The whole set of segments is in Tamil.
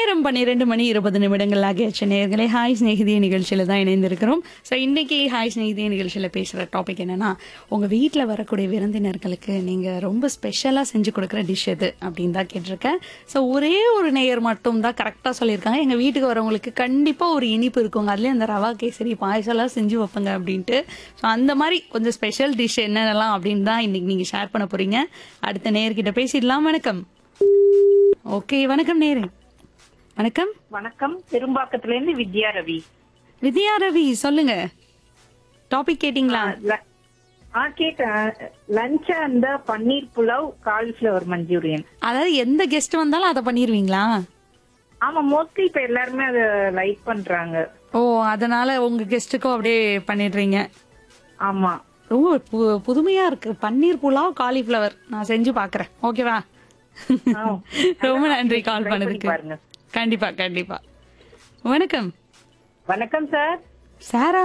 நேரம் பன்னிரெண்டு மணி இருபது நிமிடங்கள் ஆகியாச்சு நேர்களே ஹாய் ஸ்நேகிதிய நிகழ்ச்சியில தான் இணைந்திருக்கிறோம் ஸோ இன்னைக்கு ஹாய் ஸ்நேகிதிய நிகழ்ச்சியில பேசுற டாபிக் என்னன்னா உங்க வீட்டில் வரக்கூடிய விருந்தினர்களுக்கு நீங்க ரொம்ப ஸ்பெஷலா செஞ்சு கொடுக்குற டிஷ் எது அப்படின்னு தான் கேட்டிருக்கேன் ஸோ ஒரே ஒரு நேயர் மட்டும் தான் கரெக்டாக சொல்லியிருக்காங்க எங்க வீட்டுக்கு வரவங்களுக்கு கண்டிப்பா ஒரு இனிப்பு இருக்குங்க அதுலேயே அந்த ரவா கேசரி பாயசம்லாம் செஞ்சு வைப்பங்க அப்படின்ட்டு ஸோ அந்த மாதிரி கொஞ்சம் ஸ்பெஷல் டிஷ் என்னென்னலாம் அப்படின்னு தான் இன்னைக்கு நீங்க ஷேர் பண்ண போறீங்க அடுத்த நேயர்கிட்ட பேசிடலாம் வணக்கம் ஓகே வணக்கம் நேரு வணக்கம் வணக்கம் பெரும்பாக்கத்துல இருந்து வித்யா ரவி வித்யா ரவி சொல்லுங்க டாபிக் கேட்டிங்களா ல- ஆ கேட்டேன் லஞ்ச் அந்த பன்னீர் புலாவ் காலிஃபிளவர் மஞ்சூரியன் அதாவது எந்த கெஸ்ட் வந்தாலும் அதை பண்ணிடுவீங்களா ஆமா மோஸ்ட்லி இப்ப எல்லாருமே அத லைக் பண்றாங்க ஓ அதனால உங்க கெஸ்ட்டுக்கும் அப்படியே பண்ணிடுறீங்க ஆமா ரொம்ப பு- புதுமையா இருக்கு பன்னீர் புலாவ் காலிஃப்ளவர் நான் செஞ்சு பாக்குறேன் ஓகேவா ஆ. ரொம்ப நன்றி கால் Try பண்ணி பண்ணதுக்கு பாருங்க. கண்டிப்பா கண்டிப்பா வணக்கம் வணக்கம் சார் சாரா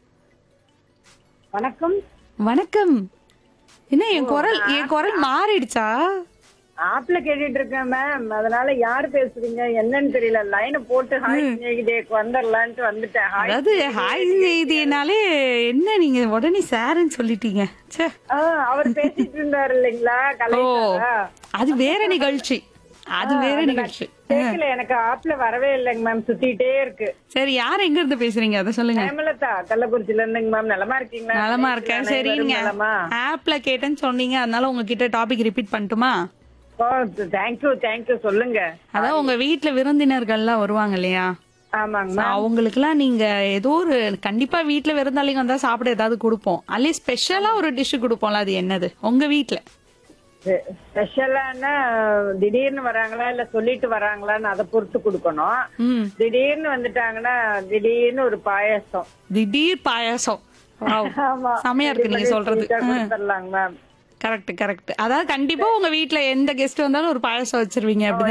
வணக்கம் வணக்கம் என்ன என் குரல் என் குரல் மாறிடுச்சா ஆப்ல கேட்டுட்டு இருக்கேன் மேம் அதனால யாரு பேசுறீங்க என்னன்னு தெரியல லைனை போட்டு ஹாய் ஸ்நேகிதேக்கு வந்துடலான்ட்டு வந்துட்டேன் ஹாய் அதாவது ஹாய் செய்தினாலே என்ன நீங்க உடனே சாருன்னு சொல்லிட்டீங்க ச்சே ஆ, அவர் பேசிட்டு இருந்தாரு இல்லைங்களா ஓ கலைஞரா அது வேற நிகழ்ச்சி அது வேற நிகழ்ச்சி கேட்கல எனக்கு ஆப்ல வரவே இல்லைங்க மேம் சுத்திட்டே இருக்கு சரி யார் எங்க இருந்து பேசுறீங்க அத சொல்லுங்க ஹேமலதா கள்ளக்குறிச்சில இருந்துங்க மேம் நலமா இருக்கீங்களா நலமா இருக்கேன் சரிங்க நலமா ஆப்ல கேட்டேன்னு சொன்னீங்க அதனால உங்ககிட்ட டாபிக் ரிப்பீட் பண்ணட்டுமா ஓ தேங்க்யூ தேங்க்யூ சொல்லுங்க அதான் உங்க வீட்ல விருந்தினர்கள்லாம் வருவாங்க இல்லையா ஆமாங்க So, அவங்களுக்குலாம் நீங்க ஏதோ ஒரு கண்டிப்பா வீட்ல விருந்தாளிங்க வந்தா சாப்பிட ஏதாவது கொடுப்போம் அல்லே ஸ்பெஷலா ஒரு டிஷ் கொடுப்போம்ல அது என்னது உங்க வீட்ல ஸ்பெஷலான திடீர்னு வராங்களா இல்ல சொல்லிட்டு வராங்களான்னு அதை பொறுத்து கொடுக்கணும் ம் திடீர்னு வந்துட்டாங்கன்னா திடீர்னு ஒரு பாயாசம் திடீர் பாயாசம் Wow. ஆமா செமையா இருக்கு நீங்க சொல்றது கொடுத்துடலாங்க மேம் கரெக்ட் கரெக்ட் அதாவது கண்டிப்பா உங்க வீட்ல எந்த கெஸ்ட் வந்தாலும் ஒரு பாயாசம் வச்சிருவீங்க அப்படி